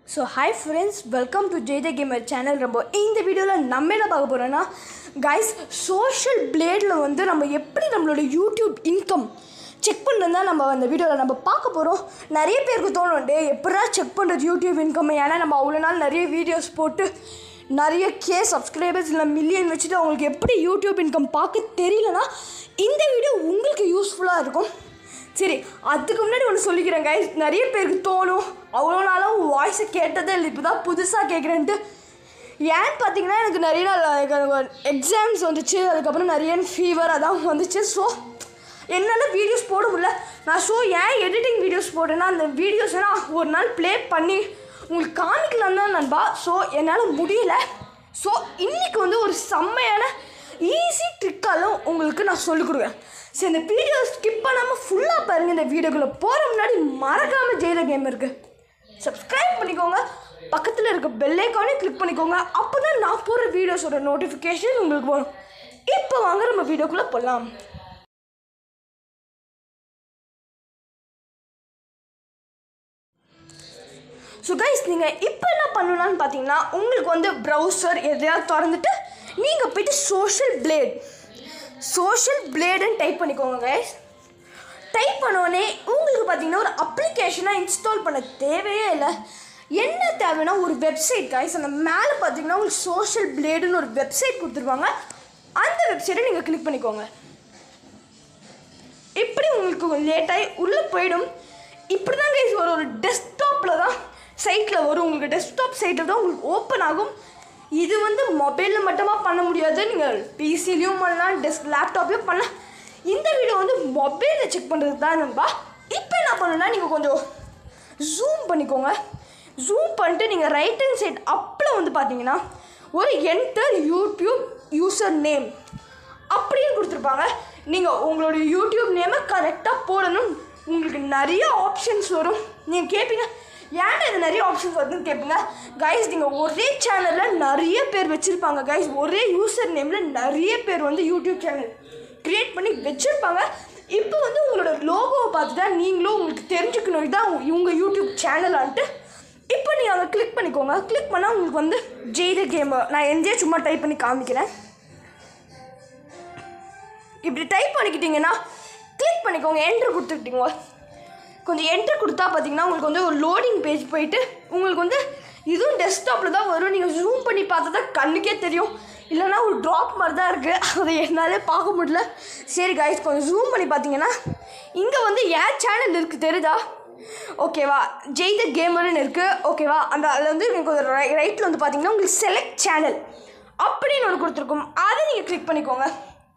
so hi friends welcome to ஜெய்த gamer channel ரொம்ப இந்த வீடியோவில் நம்ம என்ன பார்க்க போகிறோன்னா கைஸ் சோஷியல் பிளேடில் வந்து நம்ம எப்படி நம்மளோட யூடியூப் இன்கம் செக் பண்ணுறது தான் நம்ம அந்த வீடியோவில் நம்ம பார்க்க போகிறோம் நிறைய பேருக்கு தோணும் டே எப்படா செக் பண்ணுறது யூடியூப் இன்கம் ஏன்னா நம்ம அவ்வளோ நாள் நிறைய வீடியோஸ் போட்டு நிறைய கே சப்ஸ்கிரைபர்ஸ் இல்லை மில்லியன் வச்சுட்டு அவங்களுக்கு எப்படி யூடியூப் இன்கம் பார்க்க தெரியலனா இந்த வீடியோ உங்களுக்கு யூஸ்ஃபுல்லாக இருக்கும் சரி அதுக்கு முன்னாடி ஒன்று சொல்லிக்கிறேன் கைஸ் நிறைய பேருக்கு தோணும் அவ்வளோ நாளாக வாய்ஸை கேட்டதே இல்லை இப்போ தான் புதுசாக கேட்குறேன்ட்டு ஏன்னு பார்த்தீங்கன்னா எனக்கு நிறைய நாள் எக்ஸாம்ஸ் வந்துச்சு அதுக்கப்புறம் நிறைய ஃபீவர் அதான் வந்துச்சு ஸோ என்னால் வீடியோஸ் போட முடியல நான் ஸோ ஏன் எடிட்டிங் வீடியோஸ் போட்டேன்னா அந்த வீடியோஸை நான் ஒரு நாள் ப்ளே பண்ணி உங்களுக்கு காமிக்கலாம் தான் நண்பா ஸோ என்னால் முடியல ஸோ இன்றைக்கி வந்து ஒரு செம்மையான ஈஸி ட்ரிக்காலும் உங்களுக்கு நான் சொல்லிக் கொடுக்குறேன் சரி இந்த வீடியோ ஸ்கிப் பண்ணாமல் ஃபுல்லாக பாருங்கள் இந்த வீடியோக்குள்ளே போகிற முன்னாடி மறக்காமல் ஜெயில கேம் இருக்குது சப்ஸ்கிரைப் பண்ணிக்கோங்க பக்கத்தில் இருக்க பெல் ஐக்கானே கிளிக் பண்ணிக்கோங்க அப்போ தான் நான் போடுற வீடியோஸோட நோட்டிஃபிகேஷன் உங்களுக்கு வரும் இப்போ வாங்க நம்ம வீடியோக்குள்ளே போகலாம் ஸோ கைஸ் நீங்கள் இப்போ என்ன பண்ணலான்னு பார்த்தீங்கன்னா உங்களுக்கு வந்து ப்ரௌசர் எதையாவது திறந்துட்டு நீங்கள் போயிட்டு சோஷியல் பிளேட் சோஷியல் பிளேடுன்னு டைப் பண்ணிக்கோங்க கைஸ் டைப் பண்ணோடனே உங்களுக்கு பார்த்தீங்கன்னா ஒரு அப்ளிகேஷனாக இன்ஸ்டால் பண்ண தேவையே இல்லை என்ன தேவைன்னா ஒரு வெப்சைட் கைஸ் அந்த மேலே பார்த்தீங்கன்னா உங்களுக்கு சோஷியல் பிளேடுன்னு ஒரு வெப்சைட் கொடுத்துருவாங்க அந்த வெப்சைட்டை நீங்கள் கிளிக் பண்ணிக்கோங்க இப்படி உங்களுக்கு லேட்டாகி உள்ளே போயிடும் இப்படி தான் கைஸ் ஒரு ஒரு டெஸ்க்டாப்பில் தான் சைட்டில் வரும் உங்களுக்கு டெஸ்க்டாப் சைட்டில் தான் உங்களுக்கு ஓப்பன் ஆகும் இது வந்து மொபைலில் மட்டுமா பண்ண முடியாது நீங்கள் பிசிலையும் பண்ணலாம் டெஸ்க் லேப்டாப்லையும் பண்ணலாம் இந்த வீடியோ வந்து மொபைலில் செக் பண்ணுறது தான் நண்பா இப்போ என்ன பண்ணணும்னா நீங்கள் கொஞ்சம் ஜூம் பண்ணிக்கோங்க ஜூம் பண்ணிட்டு நீங்கள் ரைட் ஹேண்ட் சைட் அப்பில் வந்து பார்த்தீங்கன்னா ஒரு என்டர் யூடியூப் யூசர் நேம் அப்படின்னு கொடுத்துருப்பாங்க நீங்கள் உங்களோட யூடியூப் நேமை கரெக்டாக போடணும் உங்களுக்கு நிறைய ஆப்ஷன்ஸ் வரும் நீங்கள் கேட்பீங்க ஏன்டா இது நிறைய ஆப்ஷன்ஸ் வருதுன்னு கேட்பீங்க கைஸ் நீங்கள் ஒரே சேனலில் நிறைய பேர் வச்சுருப்பாங்க கைஸ் ஒரே யூசர் நேமில் நிறைய பேர் வந்து யூடியூப் சேனல் க்ரியேட் பண்ணி வச்சுருப்பாங்க இப்போ வந்து உங்களோட லோகோவை பார்த்து தான் நீங்களும் உங்களுக்கு தெரிஞ்சுக்கணும் இதான் இவங்க யூடியூப் சேனலான்ட்டு இப்போ நீங்கள் அங்கே கிளிக் பண்ணிக்கோங்க கிளிக் பண்ணால் உங்களுக்கு வந்து ஜெய்த கேமர் நான் எந்தே சும்மா டைப் பண்ணி காமிக்கிறேன் இப்படி டைப் பண்ணிக்கிட்டீங்கன்னா கிளிக் பண்ணிக்கோங்க என்ட்ரு கொடுத்துக்கிட்டீங்க கொஞ்சம் என்ட்ரு கொடுத்தா பார்த்தீங்கன்னா உங்களுக்கு வந்து ஒரு லோடிங் பேஜ் போயிட்டு உங்களுக்கு வந்து இதுவும் டெஸ்க்டாப்பில் தான் வரும் நீங்கள் ஜூம் பண்ணி பார்த்தா தான் கண்ணுக்கே தெரியும் இல்லைன்னா ஒரு ட்ராப் மாதிரி தான் இருக்குது அதை என்னாலே பார்க்க முடியல சரி கைஸ் கொஞ்சம் ஜூம் பண்ணி பார்த்தீங்கன்னா இங்கே வந்து ஏன் சேனல் இருக்குது தெரியுதா ஓகேவா ஜெய் த கேமர்னு இருக்குது ஓகேவா அந்த அதில் வந்து உங்களுக்கு ரை ரைட்டில் வந்து பார்த்தீங்கன்னா உங்களுக்கு செலக்ட் சேனல் அப்படின்னு ஒன்று கொடுத்துருக்கும் அதை நீங்கள் கிளிக் பண்ணிக்கோங்க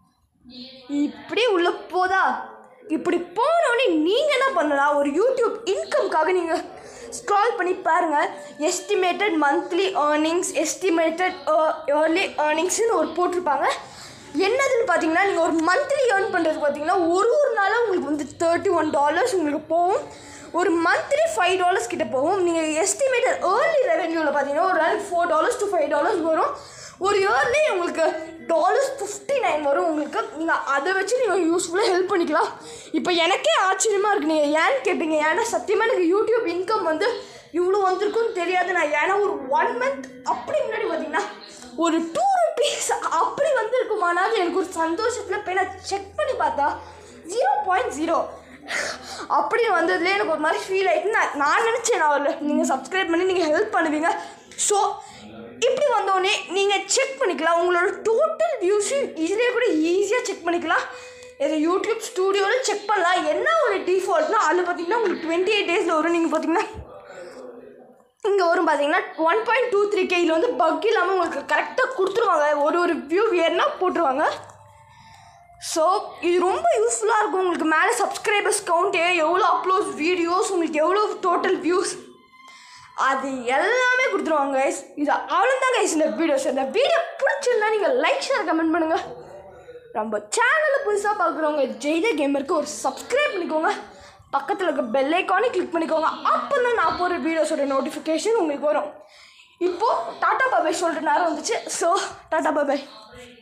இப்படி உள்ள போதா இப்படி போனோடனே நீங்கள் என்ன பண்ணலாம் ஒரு யூடியூப் இன்கம்காக நீங்கள் ஸ்க்ரால் பண்ணி பாருங்கள் estimated monthly earnings estimated early ஏர்னிங்ஸ்னு ஒரு போட்டிருப்பாங்க என்னதுன்னு பார்த்தீங்கன்னா நீங்கள் ஒரு மந்த்லி ஏர்ன் பண்ணுறது பார்த்தீங்கன்னா ஒரு ஒரு நாளும் உங்களுக்கு வந்து தேர்ட்டி ஒன் டாலர்ஸ் உங்களுக்கு போகும் ஒரு மந்த்லி ஃபைவ் டாலர்ஸ் கிட்ட போகும் நீங்கள் எஸ்டிமேட்டட் ஏர்லி ரெவென்யூவில் பார்த்தீங்கன்னா ஒரு நாளைக்கு four dollars to five dollars வரும் ஒரு இயர்லேயே உங்களுக்கு டாலர்ஸ் ஃபிஃப்டி நைன் வரும் உங்களுக்கு நீங்கள் அதை வச்சு நீங்கள் யூஸ்ஃபுல்லாக ஹெல்ப் பண்ணிக்கலாம் இப்போ எனக்கே ஆச்சரியமாக இருக்குது நீங்கள் ஏன்னு கேட்பீங்க ஏன்னா சத்தியமாக எனக்கு யூடியூப் இன்கம் வந்து இவ்வளோ வந்திருக்குன்னு தெரியாது நான் ஏன்னா ஒரு ஒன் மந்த் அப்படி முன்னாடி பார்த்தீங்கன்னா ஒரு டூ ருபீஸ் அப்படி வந்திருக்குமானாவது எனக்கு ஒரு சந்தோஷத்தில் போய் நான் செக் பண்ணி பார்த்தா ஜீரோ பாயிண்ட் ஜீரோ அப்படி வந்ததுலேயே எனக்கு ஒரு மாதிரி ஃபீல் ஆகிட்டு நான் நான் நினச்சேன் நான் ஒரு நீங்கள் சப்ஸ்கிரைப் பண்ணி நீங்கள் ஹெல்ப் பண்ணுவீங்க ஸோ இப்படி வந்தோடனே நீங்கள் செக் பண்ணிக்கலாம் உங்களோட டோட்டல் வியூஸையும் இதிலே கூட ஈஸியாக செக் பண்ணிக்கலாம் இது யூடியூப் ஸ்டூடியோவில் செக் பண்ணலாம் என்ன ஒரு டிஃபால்ட்னா அதில் பார்த்தீங்கன்னா உங்களுக்கு டுவெண்ட்டி எயிட் டேஸில் வரும் நீங்கள் பார்த்தீங்கன்னா இங்கே வரும் பார்த்தீங்கன்னா ஒன் பாயிண்ட் டூ த்ரீ கேயில் வந்து பக் இல்லாமல் உங்களுக்கு கரெக்டாக கொடுத்துருவாங்க ஒரு ஒரு வியூ ஏறினா போட்டுருவாங்க ஸோ இது ரொம்ப யூஸ்ஃபுல்லாக இருக்கும் உங்களுக்கு மேலே சப்ஸ்கிரைபர்ஸ் கவுண்ட்டு எவ்வளோ அப்லோட் வீடியோஸ் உங்களுக்கு எவ்வளோ டோட்டல் வியூஸ் அது எல்லாமே கொடுத்துருவாங்க கைஸ் இது அவ்வளோதான் கைஸ் இந்த வீடியோஸ் இந்த வீடியோ பிடிச்சிருந்தா நீங்கள் லைக் ஷேர் கமெண்ட் பண்ணுங்கள் நம்ம சேனலில் புதுசாக பார்க்குறவங்க ஜெய்த கேமருக்கு ஒரு சப்ஸ்கிரைப் பண்ணிக்கோங்க பக்கத்தில் இருக்க பெல் ஐக்கானே கிளிக் பண்ணிக்கோங்க அப்போ தான் நான் போகிற வீடியோஸோட நோட்டிஃபிகேஷன் உங்களுக்கு வரும் இப்போது டாட்டா பாபாய் சொல்கிற நேரம் வந்துச்சு ஸோ டாட்டா பாபாய்